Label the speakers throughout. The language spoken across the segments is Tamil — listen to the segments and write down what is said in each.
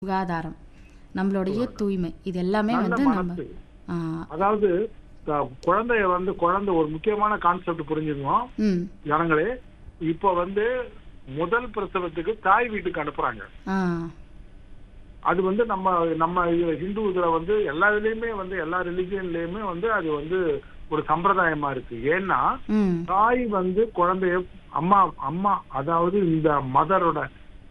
Speaker 1: சுகாதாரம் நம்மளுடைய தூய்மை இது எல்லாமே
Speaker 2: நல்ல
Speaker 1: வந்து நம்ம
Speaker 2: மனசு
Speaker 1: ஆ,
Speaker 2: அதாவது க- குழந்தைய வந்து குழந்தை ஒரு முக்கியமான கான்செப்ட் புரிஞ்சுக்கணும்
Speaker 1: ம்
Speaker 2: ஜனங்களே இப்ப வந்து முதல் பிரசவத்துக்கு தாய் வீட்டுக்கு அனுப்புறாங்க
Speaker 1: ஆ
Speaker 2: அது வந்து நம்ம நம்ம இதுல ஹிந்து இதுல வந்து எல்லா இதுலயுமே வந்து எல்லா ரிலிஜியன்லயுமே வந்து அது வந்து ஒரு சம்பிரதாயமா இருக்கு ஏன்னா
Speaker 1: ம்
Speaker 2: தாய் வந்து குழந்தைய அம்மா அம்மா அதாவது இந்த மதரோட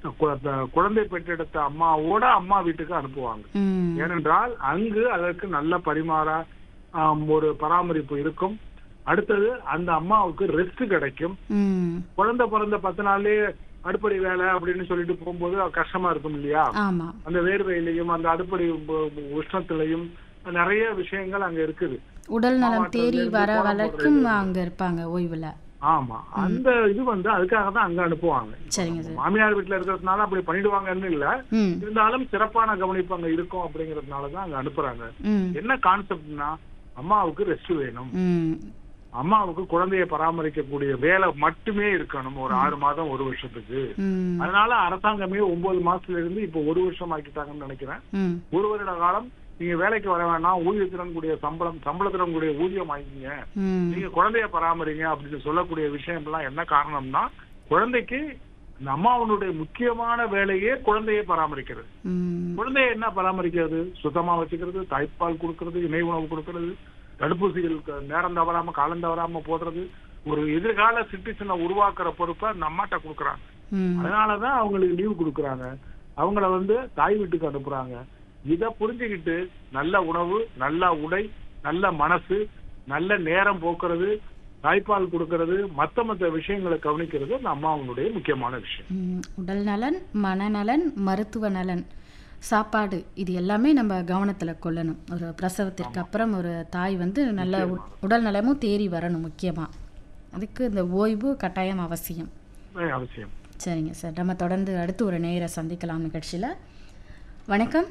Speaker 2: குழந்தை பெற்றெடுத்த அம்மாவோட அம்மா வீட்டுக்கு அனுப்புவாங்க
Speaker 1: ம்
Speaker 2: ஏனென்றால் அங்கு அதற்கு நல்ல பரிமாற ஆம், ஒரு பராமரிப்பு இருக்கும் அடுத்தது அந்த அம்மாவுக்கு ரெஸ்ட் கிடைக்கும்
Speaker 1: ம்
Speaker 2: குழந்தை பிறந்த பத்து நாள்லயே அடுப்படி வேலை அப்படின்னு சொல்லிட்டு போகும்போது அது கஷ்டமா இருக்கும் இல்லையா
Speaker 1: ஆமா
Speaker 2: அந்த வேர்வையிலையும் அந்த அடுப்படி உ- உ- உஷ்ணத்திலையும் நிறைய விஷயங்கள் அங்க இருக்குது
Speaker 1: உடல் நலம்
Speaker 2: மாவட்டத்துல
Speaker 1: தேறி
Speaker 2: இருந்து
Speaker 1: வர
Speaker 2: கோலம்
Speaker 1: வரைக்கும்
Speaker 2: போடுறது.
Speaker 1: அங்க இருப்பாங்க ஓய்வுல
Speaker 2: ஆமா அந்த இது வந்து அதுக்காக தான் அங்க அனுப்புவாங்க
Speaker 1: சரிங்க சார்
Speaker 2: மாமியார் வீட்டுல இருக்கிறதுனால அப்படி பண்ணிடுவாங்கன்னு இல்ல
Speaker 1: ம்
Speaker 2: இருந்தாலும் சிறப்பான கவனிப்பு அங்க இருக்கும் அப்படிங்கறதுனால தான் அங்க அனுப்புறாங்க
Speaker 1: ம்
Speaker 2: என்ன கான்செப்ட்னா அம்மாவுக்கு ரெஸ்ட் வேணும்
Speaker 1: ம்
Speaker 2: அம்மாவுக்கு குழந்தைய பராமரிக்கக்கூடிய வேலை மட்டுமே இருக்கணும் ஒரு ஆறு மாதம் ஒரு வருஷத்துக்கு
Speaker 1: ம்
Speaker 2: அதனால அரசாங்கமே ஒன்பது மாசத்துல இருந்து இப்ப ஒரு வருஷம் ஆக்கிட்டாங்கன்னு நினைக்கிறேன்
Speaker 1: ம்
Speaker 2: ஒரு வருட காலம் நீங்க வேலைக்கு வர வேணாம் ஊதியத்துடன் கூடிய சம்பளம் சம்பளத்துடன் கூடிய ஊதியம் வாங்கிங்க
Speaker 1: ம்
Speaker 2: நீங்க குழந்தைய பராமரிங்க அப்படின்னு சொல்லக்கூடிய விஷயம் எல்லாம் என்ன காரணம்னா குழந்தைக்கு அந்த அம்மாவனுடைய முக்கியமான வேலையே குழந்தையை பராமரிக்கிறது
Speaker 1: ம்
Speaker 2: குழந்தைய என்ன பராமரிக்கிறது சுத்தமா வச்சுக்கிறது தாய்ப்பால் கொடுக்கறது இணை உணவு கொடுக்கறது தடுப்பூசிகளுக்கு நேரம் தவறாம காலம் தவறாம போடுறது ஒரு எதிர்கால சிட்டிசனை உருவாக்குற பொறுப்பை அந்த அம்மாட்ட கொடுக்குறாங்க
Speaker 1: ம்
Speaker 2: அதனாலதான் அவங்களுக்கு லீவு கொடுக்குறாங்க அவங்கள வந்து தாய் வீட்டுக்கு அனுப்புறாங்க இத புரிஞ்சுக்கிட்டு நல்ல உணவு நல்ல உடை நல்ல மனசு நல்ல நேரம் போக்குறது தாய்ப்பால் கொடுக்கறது மத்த மத்த விஷயங்களை கவனிக்கிறது அந்த அம்மாவனுடைய முக்கியமான விஷயம்
Speaker 1: ம், உடல் நலன் மனநலன் மருத்துவ நலன் சாப்பாடு இது எல்லாமே நம்ம கவனத்தில் கொள்ளணும் ஒரு பிரசவத்திற்கு அப்புறம் ஒரு தாய் வந்து நல்ல உ- உடல் நலமும் தேறி வரணும் முக்கியமாக அதுக்கு இந்த ஓய்வு கட்டாயம் அவசியம்
Speaker 2: அஹ் அவசியம்
Speaker 1: சரிங்க சார் நம்ம தொடர்ந்து அடுத்து ஒரு நேர சந்திக்கலாம் நிகழ்ச்சியில் வணக்கம்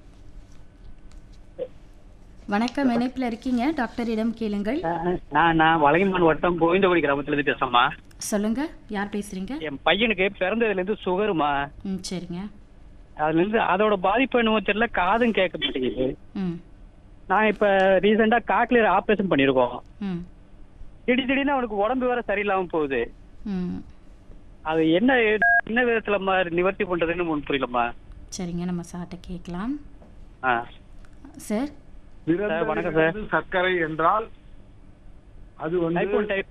Speaker 1: வணக்கம் இணைப்பில் இருக்கீங்க டாக்டரிடம் கேளுங்கள்
Speaker 3: நான் நான் வளையமான் வட்டம் கோவிந்தகுடி கிராமத்துல இருந்து பேசுறேம்மா
Speaker 1: சொல்லுங்க யார் பேசுறீங்க
Speaker 3: என் பையனுக்கு பிறந்ததுல இருந்து சுகருமா
Speaker 1: ம் சரிங்க
Speaker 3: அதுல இருந்து அதோட பாதிப்பு என்னவோ தெரியல காதும் கேட்க மாட்டேங்குது
Speaker 1: ம்
Speaker 3: நான் இப்ப ரீசெண்டா காக்லியர் ஆபரேஷன் பண்ணிருக்கோம்
Speaker 1: ம்
Speaker 3: திடீர் திடீர்னு அவனுக்கு உடம்பு வேற சரியில்லாம போகுது
Speaker 1: ம்
Speaker 3: அது என்ன என்ன விதத்துலம்மா நிவர்த்தி பண்றதுன்னு ஒண்ணு புரியலம்மா
Speaker 1: சரிங்க நம்ம சார்ட்ட கேட்கலாம்
Speaker 3: ஆ
Speaker 1: சார்
Speaker 2: பிறந்ததிலிருந்து
Speaker 3: வணக்கம் சார்.
Speaker 2: சர்க்கரை என்றால் அது
Speaker 3: டைப்
Speaker 2: வந்து
Speaker 3: ஒன் டைப்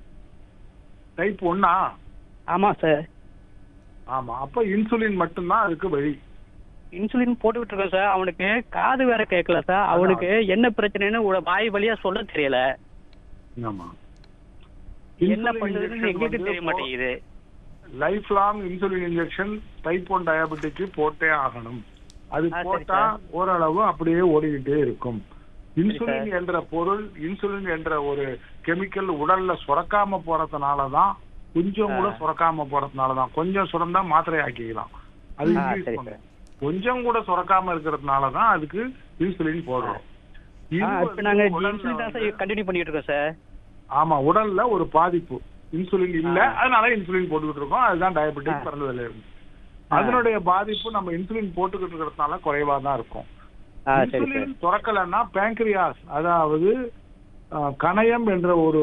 Speaker 2: டைப் ஒன்னா
Speaker 3: ஆமா சார்
Speaker 2: ஆமா அப்ப இன்சுலின் மட்டும்தான் அதுக்கு வழி
Speaker 3: இன்சுலின் போட்டுக்கிட்டு இருக்கோம் சார் அவனுக்கு காது வேற கேட்கல சார் அவனுக்கு என்ன பிரச்சனைன்னு உட- வாய் வழியா சொல்ல தெரியல
Speaker 2: ஆமா
Speaker 3: என்ன பண்றதுன்னு எங்களுக்கு தெரிய மாட்டேங்குது
Speaker 2: life long insulin injection type one டயபெட்டிக்கு போட்டே ஆகணும் அது
Speaker 3: ஆ, சரி
Speaker 2: போட்டா ஓரளவு அப்படியே ஓடிக்கிட்டே இருக்கும் இன்சுலின் என்ற பொருள் இன்சுலின் என்ற ஒரு கெமிக்கல் உடல்ல சுரக்காம போறதுனாலதான் கொஞ்சம் கூட சுரக்காம போறதுனாலதான் கொஞ்சம் சுரந்தா மாத்திரை ஆக்கிக்கலாம் அது
Speaker 3: ஆ,
Speaker 2: increase
Speaker 3: சரி,
Speaker 2: பண்ணும். கொஞ்சம் கூட சுரக்காம இருக்கிறதுனாலதான் அதுக்கு இன்சுலின் போடுறோம் இது
Speaker 3: ஆ, இப்ப
Speaker 2: வந்து
Speaker 3: நாங்க
Speaker 2: உடல்ல
Speaker 3: இன்சுலின் தான்
Speaker 2: வந்து-
Speaker 3: சார் கண்டினியூ பண்ணிட்டு இருக்கோம் சார்
Speaker 2: ஆமா உடல்ல ஒரு பாதிப்பு இன்சுலின் இல்ல அதனால இன்சுலின் போட்டுக்கிட்டு இருக்கோம் அதுதான் டயபெட்டிஸ் பிறந்ததுல இருந்து அதனுடைய பாதிப்பு நம்ம இன்சுலின் போட்டுக்கிட்டு இருக்கிறதுனால குறைவா தான் இருக்கும்
Speaker 3: ஆ சரி சார்
Speaker 2: இன்சுலின் சுரக்கலன்னா பேங்க்ரியாஸ் அதாவது அஹ், கணையம் என்ற ஒரு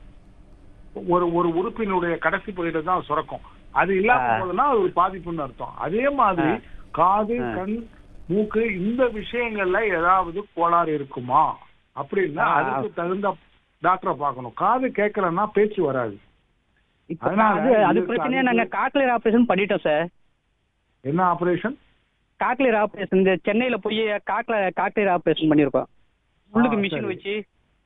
Speaker 2: ஒரு ஒரு உறுப்பினுடைய கடைசி பகுதியில தான் சுரக்கும் அது இல்லாம
Speaker 3: ஆ.
Speaker 2: போதுன்னா அது ஒரு பாதிப்புன்னு அர்த்தம் அதே மாதிரி காது
Speaker 3: ஆ.
Speaker 2: கண் மூக்கு இந்த விஷயங்கள்ல ஏதாவது கோளாறு இருக்குமா அப்படின்னா
Speaker 3: ஆ.
Speaker 2: அதுக்கு தகுந்த டாக்டரை பார்க்கணும் காது கேட்கலன்னா பேச்சு வராது
Speaker 3: இப்ப
Speaker 2: அதனால
Speaker 3: அது அது
Speaker 2: இதுக்கு
Speaker 3: பிரச்சனையா
Speaker 2: அதுக்கு-
Speaker 3: நாங்க காக்லியர் ஆபரேஷன் பண்ணிட்டோம் சார்
Speaker 2: என்ன ஆபரேஷன்
Speaker 3: காக்லியர் ஆபரேஷன் இந்த சென்னையில போய் காக்ல காக்லியர் ஆபரேஷன் பண்ணிருக்கோம் உள்ளுக்கு
Speaker 2: ஆ,
Speaker 3: மிஷின்
Speaker 2: சரி.
Speaker 3: வச்சு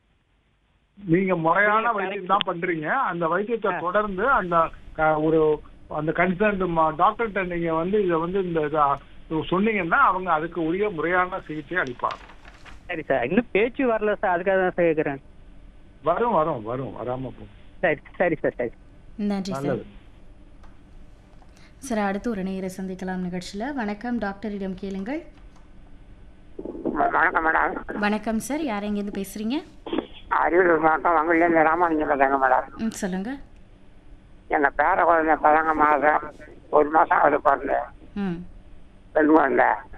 Speaker 2: நீங்க முறையான
Speaker 3: பெரிய
Speaker 2: வைத்தியம் தான் பண்றீங்க அந்த வைத்தியத்தை
Speaker 3: ஆ.
Speaker 2: தொடர்ந்து அந்த க- ஒரு அந்த கன்சர்ன் டாக்டர்கிட்ட நீங்க வந்து இத வந்து இந்த இத சொன்னீங்கன்னா அவங்க அதுக்கு உரிய முறையான சிகிச்சை அளிப்பாங்க
Speaker 3: சரி சார் இன்னும் பேச்சு வரல சார் அதுக்காக தான் சார் கேட்குறேன்
Speaker 2: வரும் வரும் வரும் வராம போகும்
Speaker 3: சரி சரி சார் சரி
Speaker 1: நன்றி சார்
Speaker 2: நல்லது
Speaker 1: சார் அடுத்து ஒரு நேர சந்திக்கலாம் நிகழ்ச்சியில் வணக்கம் டாக்டரிடம் கேளுங்கள்
Speaker 4: வணக்கம் மேடம்
Speaker 1: வணக்கம் சார் யார் எங்கேருந்து பேசுகிறீங்க
Speaker 4: அரியலூர் மாவட்டம் வங்குலேருந்து ராமானுஜம் பேசுங்க மேடம்
Speaker 1: ம் சொல்லுங்கள்
Speaker 4: எங்கள் பேர குழந்தை பதங்க மாதம் ஒரு மாதம் அது பிறந்து
Speaker 1: ம்
Speaker 4: பெண் குழந்தை